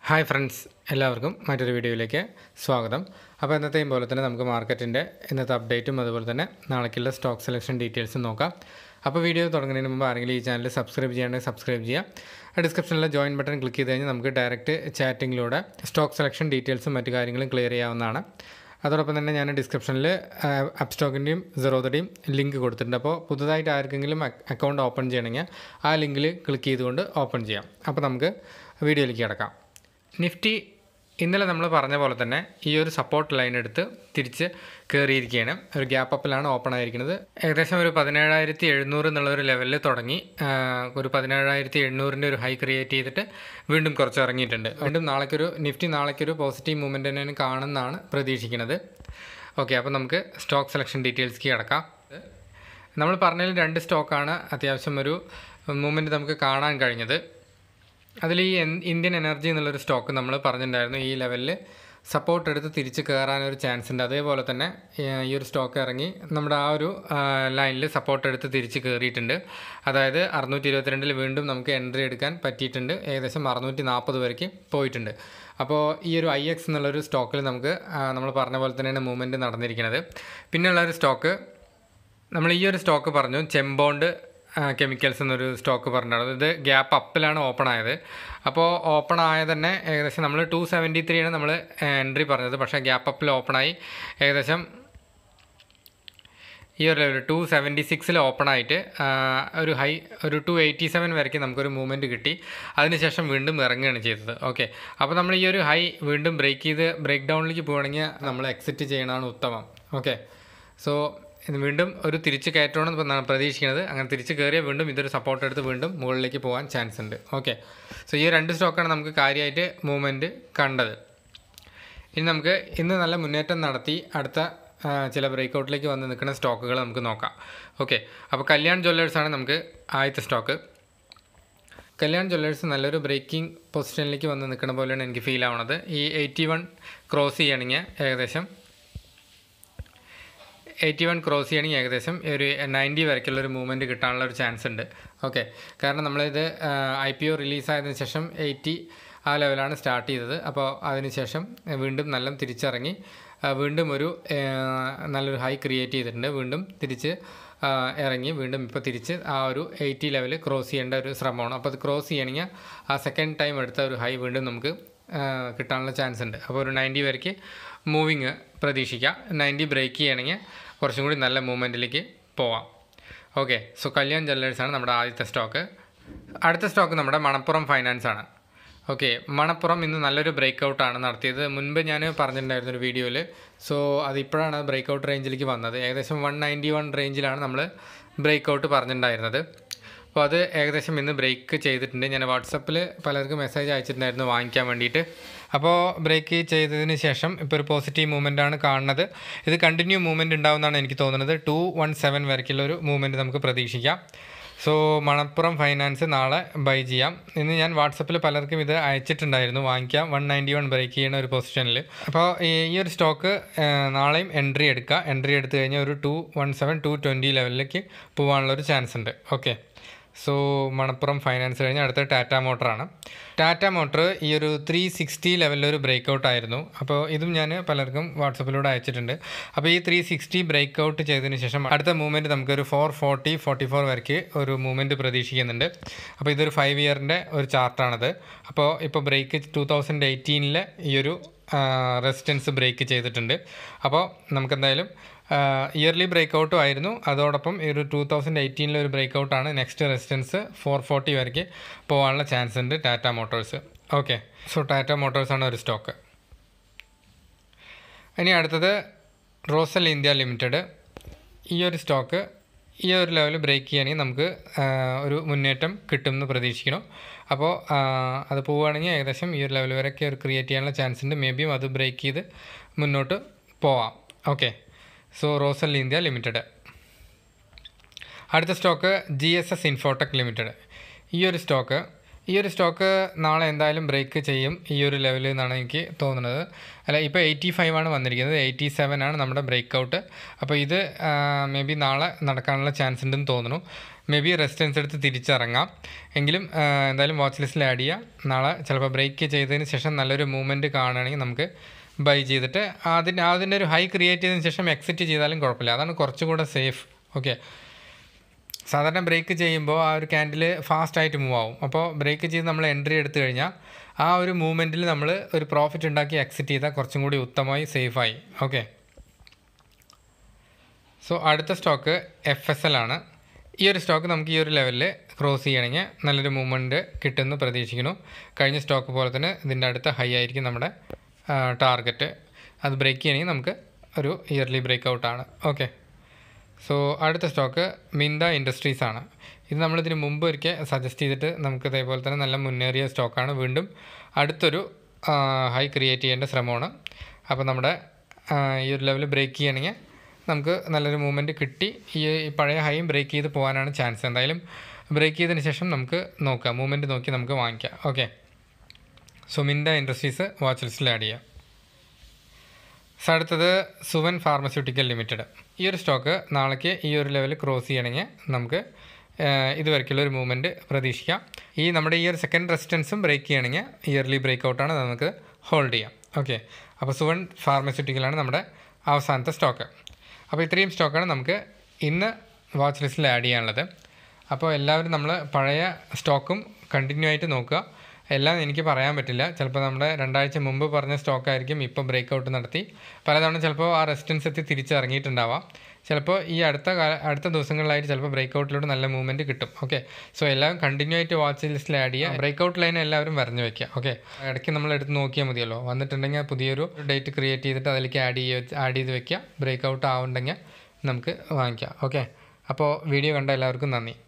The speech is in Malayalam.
ഹായ് ഫ്രണ്ട്സ് എല്ലാവർക്കും മറ്റൊരു വീഡിയോയിലേക്ക് സ്വാഗതം അപ്പോൾ എന്നത്തെയും പോലെ തന്നെ നമുക്ക് മാർക്കറ്റിൻ്റെ ഇന്നത്തെ അപ്ഡേറ്റും അതുപോലെ തന്നെ നാളേക്കുള്ള സ്റ്റോക്ക് സെലക്ഷൻ ഡീറ്റെയിൽസും നോക്കാം അപ്പോൾ വീഡിയോ തുടങ്ങുന്നതിന് മുമ്പ് ആരെങ്കിലും ഈ ചാനൽ സബ്സ്ക്രൈബ് ചെയ്യണമെങ്കിൽ സബ്സ്ക്രൈബ് ചെയ്യുക ഡിസ്ക്രിപ്ഷനിലെ ജോയിൻ ബട്ടൺ ക്ലിക്ക് ചെയ്ത് കഴിഞ്ഞാൽ നമുക്ക് ഡയറക്റ്റ് ചാറ്റിങ്ങിലൂടെ സ്റ്റോക്ക് സെലക്ഷൻ ഡീറ്റെയിൽസും മറ്റു കാര്യങ്ങളും ക്ലിയർ ചെയ്യാവുന്നതാണ് അതോടൊപ്പം തന്നെ ഞാൻ ഡിസ്ക്രിപ്ഷനിൽ അപ്പ് സ്റ്റോക്കിൻ്റെയും സെറോദയുടെയും ലിങ്ക് കൊടുത്തിട്ടുണ്ട് അപ്പോൾ പുതുതായിട്ട് ആർക്കെങ്കിലും അക്കൗണ്ട് ഓപ്പൺ ചെയ്യണമെങ്കിൽ ആ ലിങ്കിൽ ക്ലിക്ക് ചെയ്തുകൊണ്ട് ഓപ്പൺ ചെയ്യാം അപ്പോൾ നമുക്ക് വീഡിയോയിലേക്ക് കിടക്കാം നിഫ്റ്റി ഇന്നലെ നമ്മൾ പറഞ്ഞ പോലെ തന്നെ ഈ ഒരു സപ്പോർട്ട് ലൈൻ എടുത്ത് തിരിച്ച് കയറിയിരിക്കുകയാണ് ഒരു ഗ്യാപ്പ് അപ്പിലാണ് ഓപ്പൺ ആയിരിക്കുന്നത് ഏകദേശം ഒരു പതിനേഴായിരത്തി എഴുന്നൂറ് എന്നുള്ള ഒരു ലെവലിൽ തുടങ്ങി ആ, ഒരു പതിനേഴായിരത്തി എണ്ണൂറിൻ്റെ ഒരു ഹൈ ക്രിയേറ്റ് ചെയ്തിട്ട് വീണ്ടും കുറച്ച് ഇറങ്ങിയിട്ടുണ്ട് വീണ്ടും നാളേക്കൊരു നിഫ്റ്റി നാളേക്കൊരു പോസിറ്റീവ് മൂവ്മെൻറ്റ് തന്നെ കാണുമെന്നാണ് പ്രതീക്ഷിക്കുന്നത് ഓക്കെ അപ്പോൾ നമുക്ക് സ്റ്റോക്ക് സെലക്ഷൻ ഡീറ്റെയിൽസ്ക്ക് കിടക്കാം നമ്മൾ പറഞ്ഞതിൽ രണ്ട് സ്റ്റോക്കാണ് അത്യാവശ്യം ഒരു മൂവ്മെൻറ്റ് നമുക്ക് കാണാൻ കഴിഞ്ഞത് അതിൽ ഈ എൻ- ഇന്ത്യൻ എനർജി എന്നുള്ളൊരു സ്റ്റോക്ക് നമ്മൾ പറഞ്ഞിട്ടുണ്ടായിരുന്നു ഈ ലെവലിൽ സപ്പോർട്ട് എടുത്ത് തിരിച്ച് കയറാനൊരു ചാൻസ് ഉണ്ട് അതേപോലെ തന്നെ ഏഹ്, ഈ ഒരു സ്റ്റോക്ക് ഇറങ്ങി നമ്മുടെ ആ ഒരു ലൈനിൽ സപ്പോർട്ട് എടുത്ത് തിരിച്ച് കയറിയിട്ടുണ്ട് അതായത് അറുന്നൂറ്റി ഇരുപത്തിരണ്ടിൽ വീണ്ടും നമുക്ക് എൻട്രി എടുക്കാൻ പറ്റിയിട്ടുണ്ട് ഏകദേശം അറുന്നൂറ്റി നാൽപ്പത് വരയ്ക്ക് പോയിട്ടുണ്ട് അപ്പോൾ ഈ ഒരു ഐ എക്സ് എന്നുള്ളൊരു സ്റ്റോക്കിൽ നമുക്ക് നമ്മൾ പറഞ്ഞ പോലെ തന്നെയാണ് മൂവ്മെൻറ്റ് നടന്നിരിക്കുന്നത് പിന്നെയുള്ള ഒരു സ്റ്റോക്ക് നമ്മൾ ഈ ഒരു സ്റ്റോക്ക് പറഞ്ഞു ചെമ്പോണ്ട് കെമിക്കൽസ് എന്നൊരു സ്റ്റോക്ക് പറഞ്ഞിട്ടുള്ളത് ഇത് ഗ്യാപ്പ് അപ്പിലാണ് ഓപ്പൺ ആയത് അപ്പോൾ ഓപ്പൺ ആയ തന്നെ ഏകദേശം നമ്മൾ ടു സെവൻറ്റി ത്രീ ആണ് നമ്മൾ എൻട്രി പറഞ്ഞത് പക്ഷേ ഗ്യാപ്പ് അപ്പിൽ ഓപ്പൺ ആയി ഏകദേശം ഈ ഒരു ലെവൽ ടു സെവൻറ്റി സിക്സിൽ ഓപ്പൺ ആയിട്ട് ആ, ഒരു ഹൈ ഒരു ടു എയ്റ്റി സെവൻ വരയ്ക്ക് നമുക്കൊരു മൂവ്മെൻറ്റ് കിട്ടി അതിനുശേഷം വീണ്ടും ഇറങ്ങുകയാണ് ചെയ്തത് ഓക്കെ അപ്പോൾ നമ്മൾ ഈ ഒരു ഹൈ വീണ്ടും ബ്രേക്ക് ചെയ്ത് ബ്രേക്ക് ഡൗണിലേക്ക് പോവുകയാണെങ്കിൽ നമ്മൾ എക്സിറ്റ് ചെയ്യണതാണ് ഉത്തമം ഓക്കെ സോ ഇത് വീണ്ടും ഒരു തിരിച്ച് കയറ്റണമെന്ന് എന്നാണ് പ്രതീക്ഷിക്കുന്നത് അങ്ങനെ തിരിച്ച് കയറിയാൽ വീണ്ടും ഇതൊരു സപ്പോർട്ട് എടുത്ത് വീണ്ടും മുകളിലേക്ക് പോകാൻ ചാൻസ് ഉണ്ട് ഓക്കെ സോ ഈ രണ്ട് സ്റ്റോക്കാണ് നമുക്ക് കാര്യമായിട്ട് മൂവ്മെൻറ്റ് കണ്ടത് ഇനി നമുക്ക് ഇന്ന് നല്ല മുന്നേറ്റം നടത്തി അടുത്ത ആ, ചില ബ്രേക്കൗട്ടിലേക്ക് വന്ന് നിൽക്കുന്ന സ്റ്റോക്കുകൾ നമുക്ക് നോക്കാം ഓക്കെ അപ്പോൾ കല്യാൺ ജ്വല്ലേഴ്സാണ് നമുക്ക് ആദ്യത്തെ സ്റ്റോക്ക് കല്യാൺ ജ്വല്ലേഴ്സ് നല്ലൊരു ബ്രേക്കിംഗ് പൊസിഷനിലേക്ക് വന്ന് നിൽക്കുന്ന പോലെയാണ് എനിക്ക് ഫീൽ ആവണത് ഈ എയ്റ്റി വൺ ക്രോസ് ചെയ്യണമെങ്കിൽ ഏകദേശം എയ്റ്റി വൺ ക്രോസ് ചെയ്യണമെങ്കിൽ ഏകദേശം ഒരു നയൻറ്റി വരയ്ക്കുള്ള ഒരു മൂവ്മെൻറ്റ് കിട്ടാനുള്ള ഒരു ചാൻസ് ഉണ്ട് ഓക്കെ കാരണം നമ്മളിത് ഐ പി ഒ റിലീസായതിനു ശേഷം എയ്റ്റി ആ ലെവലാണ് സ്റ്റാർട്ട് ചെയ്തത് അപ്പോൾ അതിനുശേഷം വീണ്ടും നല്ല തിരിച്ചിറങ്ങി ആ, വീണ്ടും ഒരു ആ, നല്ലൊരു ഹൈ ക്രിയേറ്റ് ചെയ്തിട്ടുണ്ട് വീണ്ടും തിരിച്ച് ആ, ഇറങ്ങി വീണ്ടും ഇപ്പോൾ തിരിച്ച് ആ ഒരു എയ്റ്റി ലെവൽ ക്രോസ് ചെയ്യേണ്ട ഒരു ശ്രമമാണ് അപ്പോൾ അത് ക്രോസ് ചെയ്യണമെങ്കിൽ ആ സെക്കൻഡ് ടൈം എടുത്ത ഒരു ഹൈ വീണ്ടും നമുക്ക് ആ, കിട്ടാനുള്ള ചാൻസ് ഉണ്ട് അപ്പോൾ ഒരു നയൻറ്റി വരയ്ക്ക് മൂവിങ് പ്രതീക്ഷിക്കാം നയൻറ്റി ബ്രേക്ക് ചെയ്യണമെങ്കിൽ കുറച്ചും കൂടി നല്ല മൂവ്മെൻറ്റിലേക്ക് പോവാം ഓക്കെ സോ കല്യാൺ ജ്വല്ലേഴ്സാണ് നമ്മുടെ ആദ്യത്തെ സ്റ്റോക്ക് അടുത്ത സ്റ്റോക്ക് നമ്മുടെ മണപ്പുറം ഫൈനാൻസ് ആണ് ഓക്കെ മണപ്പുറം ഇന്ന് നല്ലൊരു ബ്രേക്ക് ഔട്ടാണ് നടത്തിയത് മുൻപ് ഞാൻ പറഞ്ഞിട്ടുണ്ടായിരുന്നു ഒരു വീഡിയോയിൽ സോ അത് ഇപ്പോഴാണ് ബ്രേക്ക് ഔട്ട് റേഞ്ചിലേക്ക് വന്നത് ഏകദേശം വൺ നയൻറ്റി വൺ റേഞ്ചിലാണ് നമ്മൾ ബ്രേക്ക് ഔട്ട് പറഞ്ഞിട്ടുണ്ടായിരുന്നത് അപ്പോൾ അത് ഏകദേശം ഇന്ന് ബ്രേക്ക് ചെയ്തിട്ടുണ്ട് ഞാൻ വാട്സപ്പിൽ പലർക്കും മെസ്സേജ് അയച്ചിട്ടുണ്ടായിരുന്നു വാങ്ങിക്കാൻ വേണ്ടിയിട്ട് അപ്പോൾ ബ്രേക്ക് ചെയ്തതിന് ശേഷം ഇപ്പോൾ ഒരു പോസിറ്റീവ് മൂവ്മെൻ്റ് ആണ് കാണുന്നത് ഇത് കണ്ടിന്യൂ മൂവ്മെൻറ്റ് ഉണ്ടാവുമെന്നാണ് എനിക്ക് തോന്നുന്നത് ടു വൺ സെവൻ വരയ്ക്കുള്ള ഒരു മൂവ്മെൻറ്റ് നമുക്ക് പ്രതീക്ഷിക്കാം സോ മണപ്പുറം ഫൈനാൻസ് നാളെ ബൈ ചെയ്യാം ഇന്ന് ഞാൻ വാട്സപ്പിൽ പലർക്കും ഇത് അയച്ചിട്ടുണ്ടായിരുന്നു വാങ്ങിക്കാം വൺ നയൻറ്റി വൺ ബ്രേക്ക് ചെയ്യുന്ന ഒരു പൊസിഷനിൽ അപ്പോൾ ഈ ഈ ഒരു സ്റ്റോക്ക് നാളെയും എൻട്രി എടുക്കുക എൻട്രി എടുത്തു കഴിഞ്ഞാൽ ഒരു two one seven two twenty ലെവലിലേക്ക് പോകാനുള്ള ഒരു ചാൻസ് ഉണ്ട് ഓക്കെ സോ മണപ്പുറം ഫൈനാൻസ് കഴിഞ്ഞ് അടുത്ത ടാറ്റ മോട്ടറാണ് ടാറ്റ മോട്ടർ ഈ ഒരു ത്രീ സിക്സ്റ്റി ലെവലിലൊരു ബ്രേക്ക് ഔട്ട് ആയിരുന്നു അപ്പോൾ ഇതും ഞാൻ പലർക്കും വാട്സപ്പിലൂടെ അയച്ചിട്ടുണ്ട് അപ്പോൾ ഈ ത്രീ സിക്സ്റ്റി ബ്രേക്ക് ഔട്ട് ചെയ്തതിന് ശേഷം അടുത്ത മൂവ്മെൻറ്റ് നമുക്കൊരു ഫോർ ഫോർട്ടി ഫോർട്ടി ഫോർ വരയ്ക്ക് ഒരു മൂവ്മെൻറ്റ് പ്രതീക്ഷിക്കുന്നുണ്ട് അപ്പോൾ ഇതൊരു ഫൈവ് ഇയറിൻ്റെ ഒരു ചാർട്ടാണത് അപ്പോൾ ഇപ്പോൾ ബ്രേക്ക് ടു തൗസൻഡ് എയ്റ്റീനിലെ ഈ ഒരു റെസിസ്റ്റൻസ് ബ്രേക്ക് ചെയ്തിട്ടുണ്ട് അപ്പോൾ നമുക്കെന്തായാലും ഇയർലി ബ്രേക്ക് ഔട്ടും ആയിരുന്നു അതോടൊപ്പം ഈ ഒരു ടൂ തൗസൻഡ് എയ്റ്റീനിലെ ഒരു ബ്രേക്ക് ഔട്ടാണ് നെക്സ്റ്റ് റെസിസ്റ്റൻസ് ഫോർ ഫോർട്ടി വരയ്ക്ക് പോകാനുള്ള ചാൻസ് ഉണ്ട് Tata motors okay so Tata മോട്ടോഴ്സാണ് ഒരു സ്റ്റോക്ക് ഇനി അടുത്തത് റോസൽ ഇന്ത്യ ലിമിറ്റഡ് ഈ ഒരു സ്റ്റോക്ക് ഈ ഒരു ലെവൽ ബ്രേക്ക് ചെയ്യുകയാണെങ്കിൽ നമുക്ക് ആ, ഒരു മുന്നേറ്റം കിട്ടുമെന്ന് പ്രതീക്ഷിക്കണം അപ്പോൾ ആ, അത് പോവുകയാണെങ്കിൽ ഏകദേശം ഈ ഒരു ലെവൽ വരെയൊക്കെ ഒരു ക്രിയേറ്റ് ചെയ്യാനുള്ള ചാൻസ് ഉണ്ട് മേ ബിയും അത് ബ്രേക്ക് ചെയ്ത് മുന്നോട്ട് പോവാം okay so Rossell India limited അടുത്ത stock G S S infotech limited ഈ ഒരു സ്റ്റോക്ക് ഈ ഒരു സ്റ്റോക്ക് നാളെ എന്തായാലും ബ്രേക്ക് ചെയ്യും ഈ ഒരു ലെവലിൽ നിന്നാണ് എനിക്ക് തോന്നുന്നത് അല്ല ഇപ്പോൾ എയ്റ്റി ഫൈവ് ആണ് വന്നിരിക്കുന്നത് എയ്റ്റി സെവൻ ആണ് നമ്മുടെ ബ്രേക്ക് ഔട്ട് അപ്പോൾ ഇത് മേ ബി നാളെ നടക്കാനുള്ള ചാൻസ് ഉണ്ടെന്ന് തോന്നുന്നു മേ ബി റെസിസ്റ്റൻസ് എടുത്ത് തിരിച്ചിറങ്ങാം എങ്കിലും ആ, എന്തായാലും വാച്ച് ലിസ്റ്റിൽ ആഡ് ചെയ്യാം നാളെ ചിലപ്പോൾ ബ്രേക്ക് ചെയ്തതിന് ശേഷം നല്ലൊരു മൂവ്മെൻറ്റ് കാണുകയാണെങ്കിൽ നമുക്ക് ബൈ ചെയ്തിട്ട് അതിൻ്റെ അതിൻ്റെ ഒരു ഹൈ ക്രിയേറ്റ് ചെയ്തതിന് ശേഷം എക്സിറ്റ് ചെയ്താലും കുഴപ്പമില്ല അതാണ് കുറച്ചുകൂടെ സേഫ് ഓക്കെ സാധാരണ ബ്രേക്ക് ചെയ്യുമ്പോൾ ആ ഒരു ക്യാൻഡിൽ ഫാസ്റ്റായിട്ട് മൂവ് ആവും അപ്പോൾ ബ്രേക്ക് ചെയ്ത് നമ്മൾ എൻട്രി എടുത്തു കഴിഞ്ഞാൽ ആ ഒരു മൂവ്മെൻറ്റിൽ നമ്മൾ ഒരു പ്രോഫിറ്റ് ഉണ്ടാക്കി എക്സിറ്റ് ചെയ്താൽ കുറച്ചും കൂടി ഉത്തമമായി സേഫായി ഓക്കെ സോ അടുത്ത സ്റ്റോക്ക് എഫ് എസ് എൽ ആണ് ഈ ഒരു സ്റ്റോക്ക് നമുക്ക് ഈ ഒരു ലെവലിൽ ക്രോസ് ചെയ്യണമെങ്കിൽ നല്ലൊരു മൂവ്മെൻറ്റ് കിട്ടുമെന്ന് പ്രതീക്ഷിക്കുന്നു കഴിഞ്ഞ സ്റ്റോക്ക് പോലെ തന്നെ ഇതിൻ്റെ അടുത്ത ഹൈ ആയിരിക്കും നമ്മുടെ ടാർഗറ്റ് അത് ബ്രേക്ക് ചെയ്യണമെങ്കിൽ നമുക്ക് ഒരു ഇയർലി ബ്രേക്ക് ഔട്ടാണ് ഓക്കെ സോ അടുത്ത സ്റ്റോക്ക് മിന്ത ഇൻഡസ്ട്രീസ് ആണ് ഇത് നമ്മളിതിന് മുമ്പ് ഒരിക്കൽ സജസ്റ്റ് ചെയ്തിട്ട് നമുക്ക് ഇതേപോലെ തന്നെ നല്ല മുന്നേറിയ സ്റ്റോക്കാണ് വീണ്ടും അടുത്തൊരു ഹൈ ക്രിയേറ്റ് ചെയ്യേണ്ട ശ്രമമാണ് അപ്പോൾ നമ്മുടെ ആ, ഈ ഒരു ലെവൽ ബ്രേക്ക് ചെയ്യണമെങ്കിൽ നമുക്ക് നല്ലൊരു മൂവ്മെൻറ്റ് കിട്ടി ഈ ഈ പഴയ ഹൈയും ബ്രേക്ക് ചെയ്ത് പോകാനാണ് ചാൻസ് എന്തായാലും ബ്രേക്ക് ചെയ്തതിന് ശേഷം നമുക്ക് നോക്കാം മൂവ്മെൻറ്റ് നോക്കി നമുക്ക് വാങ്ങിക്കാം okay so Minda industries watch ലിസ്റ്റിൽ ആഡ് ചെയ്യാം സോ അടുത്തത് സുവൻ ഫാർമസ്യൂട്ടിക്കൽ ലിമിറ്റഡ് ഈ ഒരു സ്റ്റോക്ക് നാളേക്ക് ഈ ഒരു ലെവൽ ക്രോസ് ചെയ്യണമെങ്കിൽ നമുക്ക് ആഹ്, ഇതുവരെയ്ക്കുള്ള ഒരു മൂവ്മെൻറ്റ് പ്രതീക്ഷിക്കാം ഈ നമ്മുടെ ഈ ഒരു സെക്കൻഡ് റെസിസ്റ്റൻസും ബ്രേക്ക് ചെയ്യണമെങ്കിൽ ഇയർലി ബ്രേക്ക് ഔട്ടാണ് നമുക്ക് ഹോൾഡ് ചെയ്യാം ഓക്കെ അപ്പോൾ സുവൻ ഫാർമസ്യൂട്ടിക്കലാണ് നമ്മുടെ അവസാനത്തെ സ്റ്റോക്ക് അപ്പോൾ ഇത്രയും സ്റ്റോക്കാണ് നമുക്ക് ഇന്ന് വാച്ച് ലിസ്റ്റിൽ ആഡ് ചെയ്യാനുള്ളത് അപ്പോൾ എല്ലാവരും നമ്മൾ പഴയ സ്റ്റോക്കും കണ്ടിന്യൂ ആയിട്ട് നോക്കുക എല്ലാം എനിക്ക് പറയാൻ പറ്റില്ല ചിലപ്പോൾ നമ്മുടെ രണ്ടാഴ്ച മുമ്പ് പറഞ്ഞ സ്റ്റോക്കായിരിക്കും ഇപ്പോൾ ബ്രേക്ക് ഔട്ട് നടത്തി പലതവണ ചിലപ്പോൾ ആ റെസിസ്റ്റൻസ് എത്തി തിരിച്ചിറങ്ങിയിട്ടുണ്ടാവാം ചിലപ്പോൾ ഈ അടുത്ത കാല അടുത്ത ദിവസങ്ങളിലായിട്ട് ചിലപ്പോൾ ബ്രേക്ക് ഔട്ടിലൂടെ നല്ല മൂവ്മെൻറ്റ് കിട്ടും ഓക്കെ സോ എല്ലാം കണ്ടിന്യൂ ആയിട്ട് വാച്ച് ലിസ്റ്റിൽ ആഡ് ചെയ്യുക ബ്രേക്ക് ഔട്ട് ലൈൻ എല്ലാവരും വരഞ്ഞു വെക്കുക ഓക്കെ ഇടയ്ക്ക് നമ്മൾ എടുത്ത് നോക്കിയാൽ മതിയല്ലോ വന്നിട്ടുണ്ടെങ്കിൽ പുതിയൊരു ഡേറ്റ് ക്രിയേറ്റ് ചെയ്തിട്ട് അതിലേക്ക് ആഡ് ചെയ്യുക ആഡ് ചെയ്ത് വെക്കുക ബ്രേക്ക് ഔട്ട് ആവുന്നുണ്ടെങ്കിൽ നമുക്ക് വാങ്ങിക്കാം ഓക്കെ അപ്പോൾ വീഡിയോ കണ്ട എല്ലാവർക്കും നന്ദി